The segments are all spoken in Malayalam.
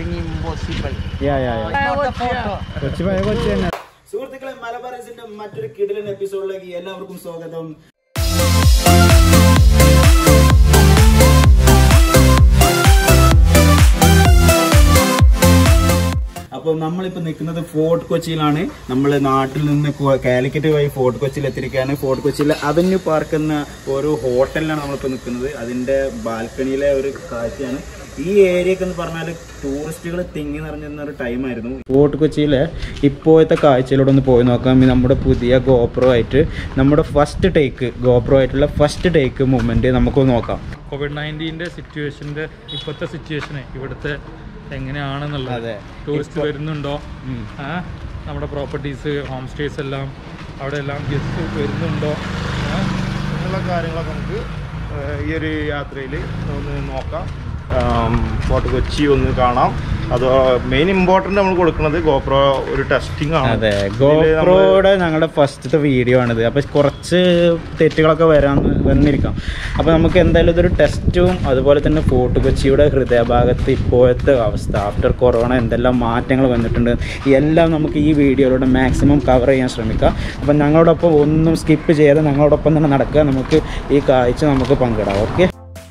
something impossible. Yeah yeah yeah Not a photo. Kochi പഴയ കൊച്ചി തന്നെ സുഹൃത്തുക്കളെ മലബാറസിന്റെ മറ്റൊരു കിടിലൻ എപ്പിസോഡിലേക്ക് എല്ലാവർക്കും സ്വാഗതം അപ്പോൾ നമ്മളിപ്പോൾ നിൽക്കുന്നത് ഫോർട്ട് കൊച്ചിയിലാണ് നമ്മൾ നാട്ടിൽ നിന്ന് കൊ- കാലിക്കറ്റ് വഴി ഫോർട്ട് കൊച്ചിയിൽ എത്തിയിരിക്കുകയാണ് ഫോർട്ട് കൊച്ചിയിൽ അവന്യൂ പാർക്ക് എന്ന ഒരു ഹോട്ടലിലാണ് നമ്മളിപ്പോൾ നിൽക്കുന്നത് അതിൻ്റെ ബാൽക്കണിയിലെ ഒരു കാഴ്ചയാണ് ഈ ഏരിയക്ക് എന്ന് പറഞ്ഞാൽ ടൂറിസ്റ്റുകൾ തിങ്ങി നിറഞ്ഞിരുന്ന ഒരു ടൈമായിരുന്നു ഫോർട്ട് കൊച്ചിയിലെ ഇപ്പോഴത്തെ കാഴ്ചയിലൂടെ ഒന്ന് പോയി നോക്കാം ഈ നമ്മുടെ പുതിയ ഗോപ്രോ ആയിട്ട് നമ്മുടെ ഫസ്റ്റ് ടേക്ക് ഗോപ്രോ ആയിട്ടുള്ള ഫസ്റ്റ് ടേക്ക് മൂമെന്റ് നമുക്ക് നോക്കാം കോവിഡ് നയൻറ്റീൻ്റെ സിറ്റുവേഷൻ്റെ ഇപ്പോഴത്തെ സിറ്റുവേഷന് ഇവിടുത്തെ എങ്ങനെയാണെന്നുള്ളത് അതെ. ടൂറിസ്റ്റ് വരുന്നുണ്ടോ ആ, നമ്മുടെ പ്രോപ്പർട്ടീസ് ഹോം സ്റ്റേസ് എല്ലാം അവിടെ എല്ലാം ഗസ്റ്റ് വരുന്നുണ്ടോ ആ, എന്നുള്ള കാര്യങ്ങളൊക്കെ നമുക്ക് ഏഹ്, ഈ ഒരു യാത്രയിൽ ഒന്ന് നോക്കാം ആം, ഫോർട്ട് കൊച്ചി ഒന്ന് കാണാം അത് മെയിൻ ഇമ്പോർട്ടൻ്റ് നമ്മൾ കൊടുക്കുന്നത് ഗോപ്രോ ഒരു ടെസ്റ്റിംഗ് ആണ് അതെ ഇതില് നമ്മള് ഗോപ്രോയുടെ ഞങ്ങളുടെ ഫസ്റ്റത്തെ വീഡിയോ ആണിത് അപ്പൊ കുറച്ച് തെറ്റുകളൊക്കെ വരാൻ വന്നിരിക്കാം അപ്പൊ നമുക്ക് എന്തായാലും ഇതൊരു ടെസ്റ്റും അതുപോലെ തന്നെ ഫോർട്ട് കൊച്ചിയുടെ ഹൃദയഭാഗത്ത് ഇപ്പോഴത്തെ അവസ്ഥ ആഫ്റ്റർ കൊറോണ എന്തെല്ലാം മാറ്റങ്ങൾ വന്നിട്ടുണ്ട് എല്ലാം നമുക്ക് ഈ വീഡിയോയിലൂടെ മാക്സിമം കവർ ചെയ്യാൻ ശ്രമിക്കാം അപ്പം ഞങ്ങളോടൊപ്പം ഒന്നും സ്കിപ്പ് ചെയ്യാതെ ഞങ്ങളോടൊപ്പം തന്നെ നടക്കുക നമുക്ക് ഈ കാഴ്ച നമുക്ക് പങ്കിടാം ഓക്കെ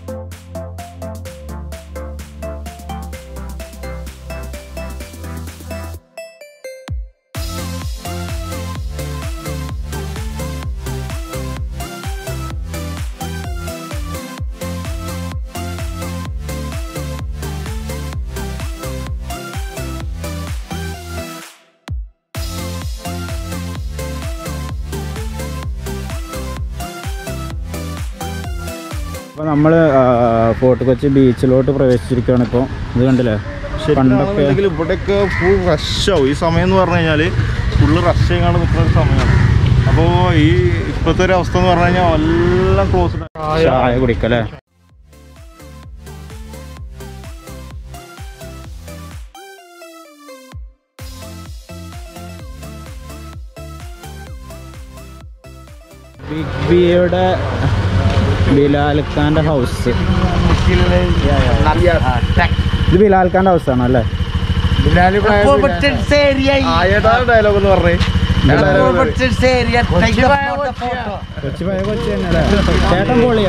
അപ്പോൾ നമ്മൾ ഫോർട്ട് കൊച്ചി ബീച്ചിലോട്ട് പ്രവേശിച്ചിരിക്കുകയാണ് ഇപ്പോൾ ഇത് കണ്ടില്ലേ ശരിക്കും പണ്ടൊക്കെ ആണെന്നുണ്ടെങ്കിൽ ഇവിടെയൊക്കെ ഫുൾ റഷാവും ഈ സമയം എന്ന് പറഞ്ഞു കഴിഞ്ഞാൽ ഫുള്ള് റഷ് ചെയ്യാണ്ട് നിൽക്കുന്ന ഒരു സമയമാണ് അപ്പോൾ ഈ ഇപ്പോഴത്തെ ഒരു അവസ്ഥ എന്ന് പറഞ്ഞു കഴിഞ്ഞാൽ എല്ലാം ക്ലോസ്ഡ് ചായ കുടിക്കല്ലേ ബിഗ് ബിയുടെ ബിലാൽ ഖാന്റെ ഹൗസ് ഇത് ബിലാൽ ഖാന്റെ ഹൗസ് ആണോ അല്ലേ Properties area. ആയതാണ് ഡയലോഗ് എന്ന് പറഞ്ഞേ Properties area. Take a not a photo. Kochi പഴയ കൊച്ചി തന്നെ അല്ലേ ചേട്ടൻ പൊളിയാ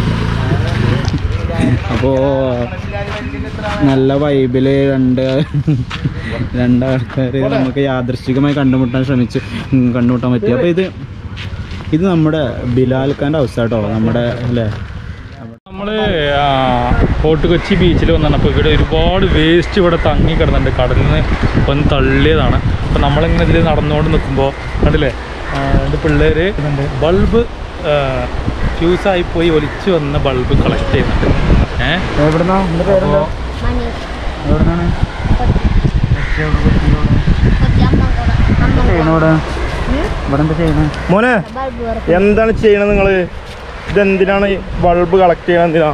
അപ്പോ നല്ല വൈബില് രണ്ട് രണ്ട് ആൾക്കാർ നമുക്ക് യാദൃശ്ചികമായി കണ്ടുമുട്ടാൻ ശ്രമിച്ചു ഉം, കണ്ടുമുട്ടാൻ പറ്റി അപ്പൊ ഇത് ഇത് നമ്മുടെ ബിലാൽ ഖാന്റെ ഹൗസ് ആട്ടോ നമ്മുടെ അല്ലേ നമ്മൾ ഫോർട്ട് കൊച്ചി ബീച്ചിൽ വന്നപ്പോൾ ഇവിടെ ഒരുപാട് വേസ്റ്റ് ഇവിടെ തങ്ങി കിടന്നുണ്ട് കടലിൽ നിന്ന് വന്ന് തള്ളിയതാണ് അപ്പോൾ നമ്മളിങ്ങനെ ഇതിൽ നടന്നുകൊണ്ട് നിൽക്കുമ്പോൾ കണ്ടില്ലേ ആ, രണ്ട് പിള്ളേർ ബൾബ് ഫ്യൂസായി പോയി ഒലിച്ചു വന്ന ബൾബ് കളക്ട് ചെയ്യുന്നുണ്ട് ഏഹ് എവിടുന്നാ എന്റെ പേരെന്താ എവിടുന്നാണ് ചെയ്യണോടെ ഇവിടെ എന്താ ചെയ്യണേ മോനെ എന്താണ് ചെയ്യണത് നിങ്ങൾ ഇതെന്തിനാണ് ബൾബ് കളക്ട് ചെയ്യണത് എന്തിനാ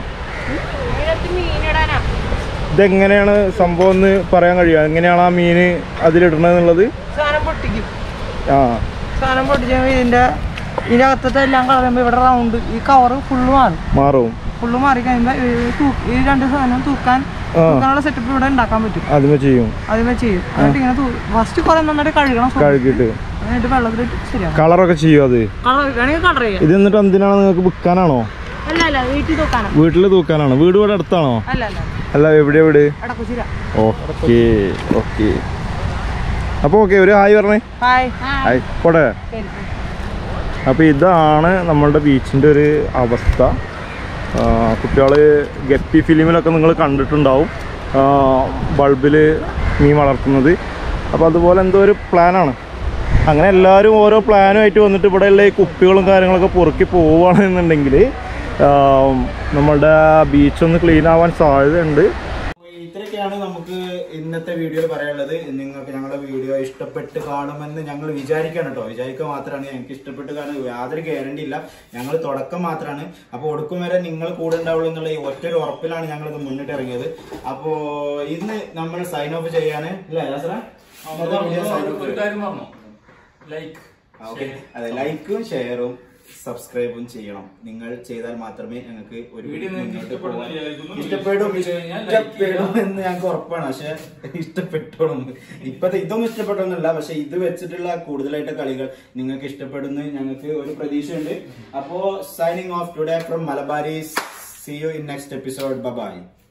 ഇതെങ്ങനെയാണ് സംഭവം എന്ന് പറയാൻ കഴിയുക എങ്ങനെയാണ് ആ മീൻ അതിലിടണത് എന്നുള്ളത് സാധനം പൊട്ടിക്കും ആ സാധനം പൊട്ടിച്ചാൽ ഇതിന്റെ ഇതിനകത്തത്തെ എല്ലാം കളയുമ്പോൾ ഇവിടെ റൗണ്ട് ഈ കവറ് ഫുള്ള് മാറും മാറും ഫുള്ള് മാറി കഴിയുമ്പോൾ ഈ രണ്ട് സാധനം തൂക്കാൻ ആ. തൂക്കാനുള്ള സെറ്റപ്പ് ഇവിടെ ഉണ്ടാക്കാൻ പറ്റും അതിമ ചെയ്യും അതിമേ ചെയ്യും എന്നിട്ട് ഇങ്ങനെ ഫസ്റ്റ് കുറെ നന്നായിട്ട് കഴുകണം soap കഴുകിയിട്ട് എന്നിട്ട് വെള്ളത്തിലിട്ട് ശരിയാക്കും കളറൊക്കെ ചെയ്യും അത് കളർ വേണമെങ്കിൽ കളർ ചെയ്യാം ഇത് എന്നിട്ട് എന്തിനാണ് നിങ്ങൾക്ക് വിൽക്കാനാണോ അല്ല അല്ല വീട്ടിൽ തൂക്കാനാ വീട്ടിൽ തൂക്കാനാണോ വീട് ഇവിടെ അടുത്താണോ അല്ല അല്ല അല്ല എവിടെ എവിടെ എടക്കുച്ചിര ഓക്കെ ഓക്കെ അപ്പോൾ ഓക്കെ ഒരു ഹായ് പറഞ്ഞേ ഹായ് ഹായ് പോട്ടെ അപ്പോൾ ഇതാണ് നമ്മളുടെ ബീച്ചിൻ്റെ ഒരു അവസ്ഥ കുട്ടികൾ ഗപ്പി ഫിലിമിലൊക്കെ നിങ്ങൾ കണ്ടിട്ടുണ്ടാവും ബൾബിൽ മീൻ വളർത്തുന്നത് അപ്പോൾ അതുപോലെ എന്തോ ഒരു പ്ലാനാണ് അങ്ങനെ എല്ലാവരും ഓരോ പ്ലാനുമായിട്ട് വന്നിട്ട് ഇവിടെയുള്ള ഈ കുപ്പികളും കാര്യങ്ങളൊക്കെ പൊറുക്കി പോവുകയാണെന്നുണ്ടെങ്കിൽ നമ്മളുടെ ബീച്ച് ഒന്ന് ക്ലീൻ ആവാൻ സാധ്യതയുണ്ട് ഇത്രയൊക്കെയാണ് നമുക്ക് ഇന്നത്തെ വീഡിയോയിൽ പറയാനുള്ളത് നിങ്ങൾക്ക് ഞങ്ങളുടെ വീഡിയോ ഇഷ്ടപ്പെട്ട് കാണുമെന്ന് ഞങ്ങൾ വിചാരിക്കാണ് കേട്ടോ വിചാരിക്കുക മാത്രമാണ് ഞങ്ങൾക്ക് ഇഷ്ടപ്പെട്ട് കാണാൻ യാതൊരു ഗ്യാരണ്ടി ഇല്ല ഞങ്ങൾ തുടക്കം മാത്രമാണ് അപ്പോൾ ഒടുക്കം വരെ നിങ്ങൾ കൂടെ ഉണ്ടാവുള്ളൂ എന്നുള്ള ഈ ഒറ്റൊരു ഉറപ്പിലാണ് ഞങ്ങൾ ഇത് മുന്നിട്ട് ഇറങ്ങിയത് അപ്പോൾ ഇന്ന് നമ്മൾ സൈൻ ഓഫ് ചെയ്യാണ് അല്ലേ അസറ ഒരു കാര്യം പറഞ്ഞു ലൈക്ക് ഓക്കെ അതെ ലൈക്കും ഷെയറും സബ്സ്ക്രൈബും ചെയ്യണം നിങ്ങൾ ചെയ്താൽ മാത്രമേ ഞങ്ങൾക്ക് ഒരു വീഡിയോ നിങ്ങൾക്ക് മുന്നോട്ട് ഇഷ്ടപ്പെടുമെന്ന് പോകാൻ- വിചാരിക്കുന്നു. ഇഷ്ടപ്പെടും വീഡിയോ ഇഷ്ടപ്പെട്ട് കഴിഞ്ഞാൽ like ഇഷ്ടപ്പെടും എന്ന് ഞങ്ങൾക്ക് ഉറപ്പാണ് പക്ഷെ ഇഷ്ടപ്പെട്ടോളും ഇപ്പത്തെ ഇതൊന്നും ഇഷ്ടപ്പെട്ടൊന്നുമില്ല പക്ഷെ ഇത് വെച്ചിട്ടുള്ള കൂടുതലായിട്ട് കളികൾ നിങ്ങൾക്ക് ഇഷ്ടപ്പെടുന്നു ഞങ്ങൾക്ക് ഒരു പ്രതീക്ഷയുണ്ട് അപ്പോ signing off today from Malabaris see you in next episode by